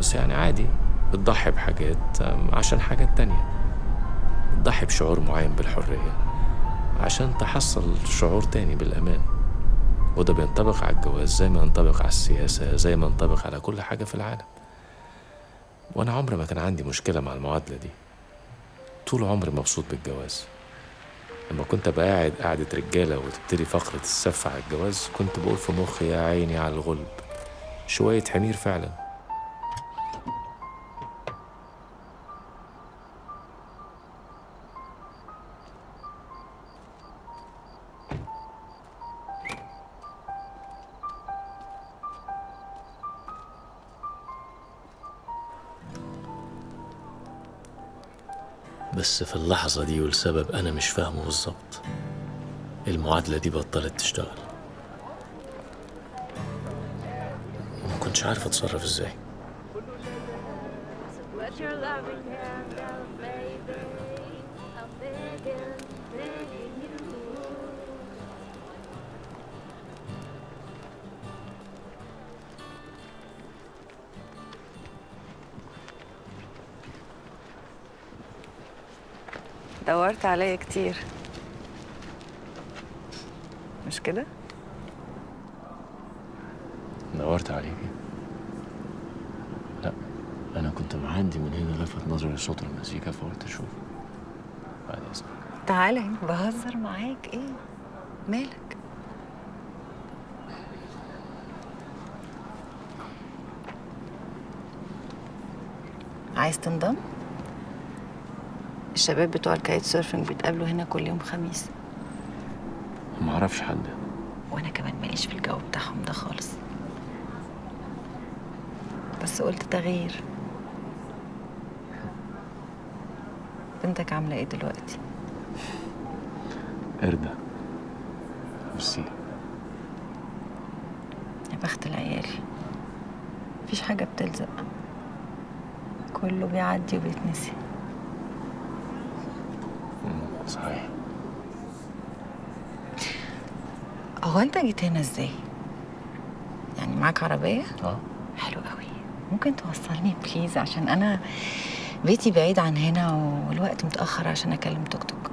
بس يعني عادي بتضحي بحاجات أم، عشان حاجات تانية بتضحي بشعور معين بالحرية عشان تحصل شعور تاني بالأمان وده بينطبق على الجواز زي ما ينطبق على السياسة زي ما ينطبق على كل حاجة في العالم وأنا عمري ما كان عندي مشكلة مع المعادلة دي طول عمري مبسوط بالجواز لما كنت أبقى قاعد قعدة رجالة وتبتدي فقرة السف على الجواز كنت بقول في مخي يا عيني على الغلب شوية حمير فعلا بس في اللحظة دي ولسبب أنا مش فاهمه بالظبط المعادلة دي بطلت تشتغل وما كنتش عارف أتصرف إزاي Put your loving hand out, baby. I'm begging, begging you. دورت عليا كتير مش كده؟ دورت عليكي لا أنا كنت معدي من هنا لفت نظري صوت المزيكا فقلت أشوف بعد إذنك تعالى هنا بهزر معاك ايه مالك عايز تنضم الشباب بتوع الكايت سيرفنج بيتقابلوا هنا كل يوم خميس ما أعرفش حد وانا كمان ماليش في الجو بتاعهم ده خالص بس قلت تغيير بنتك عامله ايه دلوقتي قردة ميرسي يا بخت العيال مفيش حاجة بتلزق كله بيعدي وبيتنسي مم، صحيح هو انت جيت هنا ازاي؟ يعني معاك عربية؟ اه حلو قوي ممكن توصلني بليز عشان انا بيتي بعيد عن هنا والوقت متأخر عشان اكلم توك توك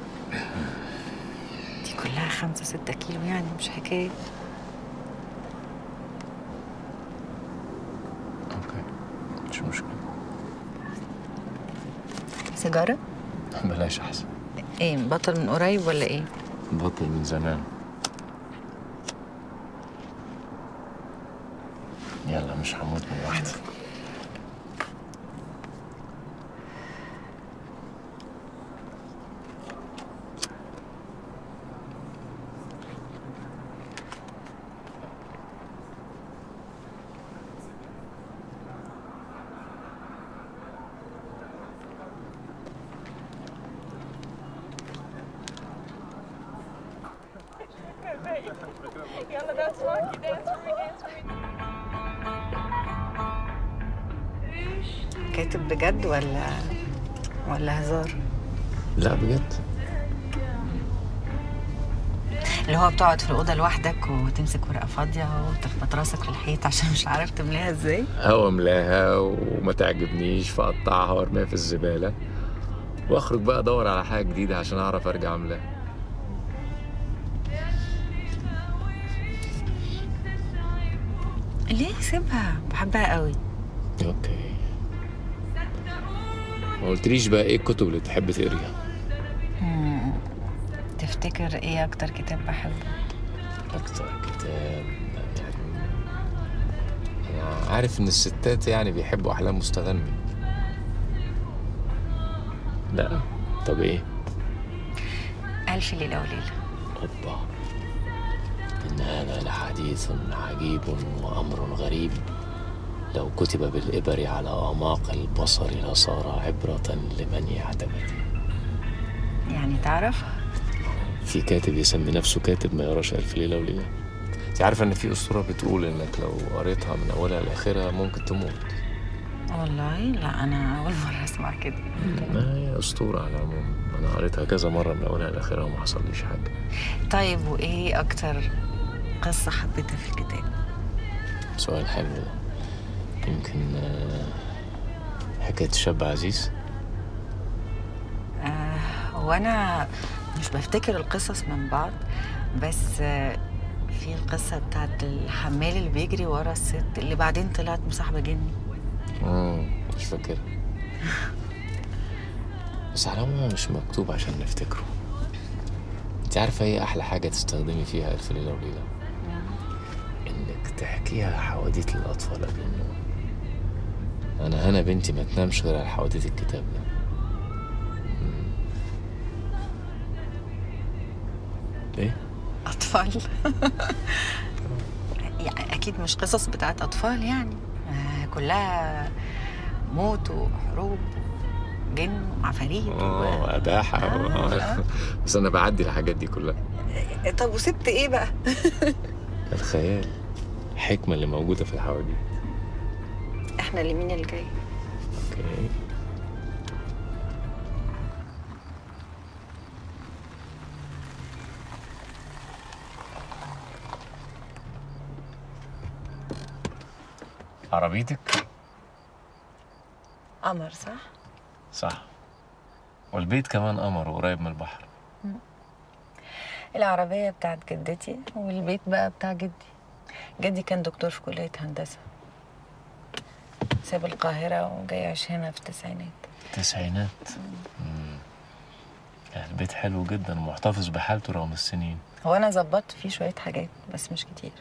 دي كلها خمسة ستة كيلو يعني مش حكاية اوكي مش مشكلة سيجارة؟ بلاش أحسن ايه بطل من قريب ولا ايه؟ بطل من زمان يلا مش هموت من واحدة Yalla, that's Rocky. Dance for me, dance for me. كاتب بجد ولا ولا هزار؟ لا بجد اللي هو بتقعد في الأوضة لوحدك وتمسك ورقة فاضية وتخبط راسك في الحيط عشان مش عارف تمليها ازاي هوا املاها وما تعجبنيش فاقطعها وارميها في الزبالة واخرج بقى ادور على حاجة جديدة عشان اعرف ارجع املاها ليه سيبها بحبها قوي اوكي ما قلتليش بقى ايه الكتب اللي تحب تقريها مم. تفتكر ايه اكتر كتاب بحبه اكتر كتاب يعني انا عارف ان الستات يعني بيحبوا احلام مستغني لا طب ايه ألف ليلة وليلة اوبا ان هذا لحديث عجيب وامر غريب لو كتب بالإبر على أعماق البصر لصار عبرة لمن يعتبر يعني تعرف في كاتب يسمي نفسه كاتب ما يقراش ألف ليلة وليلة انت عارفة ان في أسطورة بتقول انك لو قريتها من أولها لآخرها ممكن تموت والله لا أنا أول مرة أسمع كده ما هي أسطورة على العموم أنا قريتها كذا مرة من أولها لآخرها وما حصليش حاجة طيب وإيه أكتر قصة حبيتها في الكتاب سؤال حلو ده يمكن آه، حكاية الشاب عزيز هو انا مش بفتكر القصص من بعض بس آه، في القصه بتاعت الحمال اللي بيجري ورا الست اللي بعدين طلعت مصاحبه جني مم، مش فاكر بس على العموم هو مش مكتوب عشان نفتكره انت عارفة ايه احلى حاجة تستخدمي فيها الف ليلة وليلة انك تحكيها حواديت للاطفال قبل النوم انا هنا بنتي ما تنامش غير على حواديت الكتاب ده مم. ايه اطفال يعني اكيد مش قصص بتاعت اطفال يعني آه، كلها موت وحروب جن وعفاريت و... اه اباحة آه، آه. بس انا بعدي الحاجات دي كلها طب وسبت ايه بقى الخيال الحكمة اللي موجودة في الحواديت احنا اللي مين اللي جاي اوكي عربيتك قمر صح صح والبيت كمان قمر وقريب من البحر العربية بتاعت جدتي والبيت بقى بتاع جدي جدي كان دكتور في كلية هندسة ساب القاهرة وجاي يعيش هنا في التسعينات تسعينات مم. البيت حلو جدا ومحتفظ بحالته رغم السنين هو أنا ظبطت فيه شوية حاجات بس مش كتير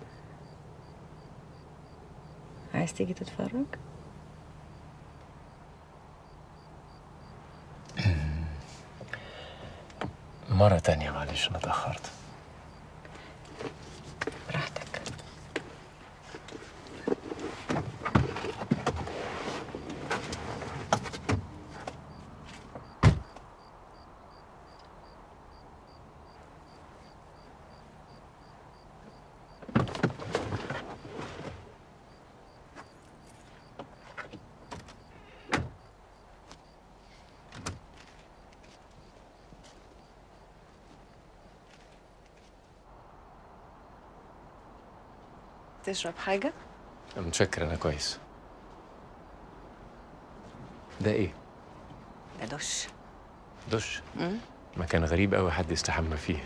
عايز تيجي تتفرج؟ مرة تانية معلش أنا اتأخرت براحتك تشرب حاجة؟ متشكر أنا كويس ده إيه؟ ده دش دش مكان غريب أوي حد يستحمى فيه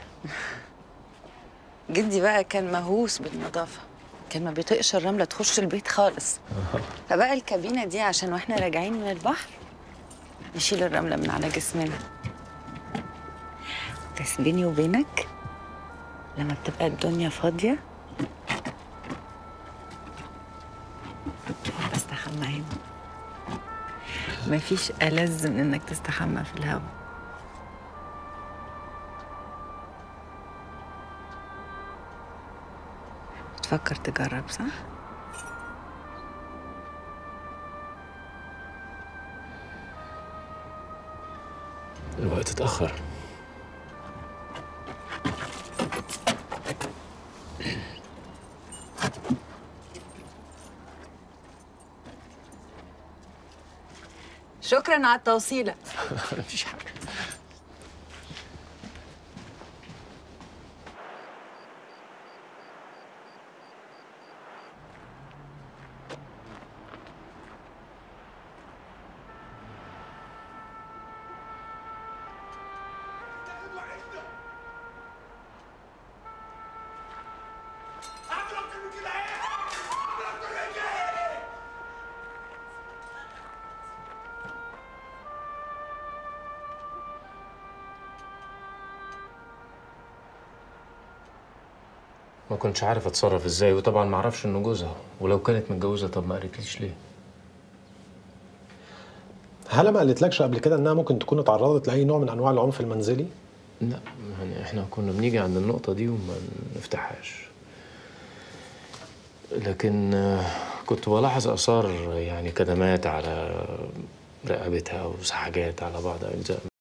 جدي بقى كان مهووس بالنظافة كان ما بيطيقش الرملة تخش البيت خالص فبقى الكابينة دي عشان واحنا راجعين من البحر نشيل الرملة من على جسمنا بس بيني وبينك لما بتبقى الدنيا فاضية بستحمى هنا مفيش ألذ من إنك تستحمى في الهوا تفكر تجرب صح؟ الوقت اتأخر شكرا على التوصيلة مفيش حاجة اعمل اكتر من كده ايه؟ اعمل اكتر من كده ايه؟ ما كنتش عارف اتصرف ازاي وطبعا ما اعرفش انه جوزها ولو كانت متجوزه طب ما قالتليش ليه هلا ما قالتلكش قبل كده انها ممكن تكون اتعرضت لاي نوع من انواع العنف المنزلي لا يعني احنا كنا بنيجي عند النقطه دي وما نفتحهاش لكن آه، كنت بلاحظ اثار يعني كدمات على رقبتها وسحاجات على بعض اجزاء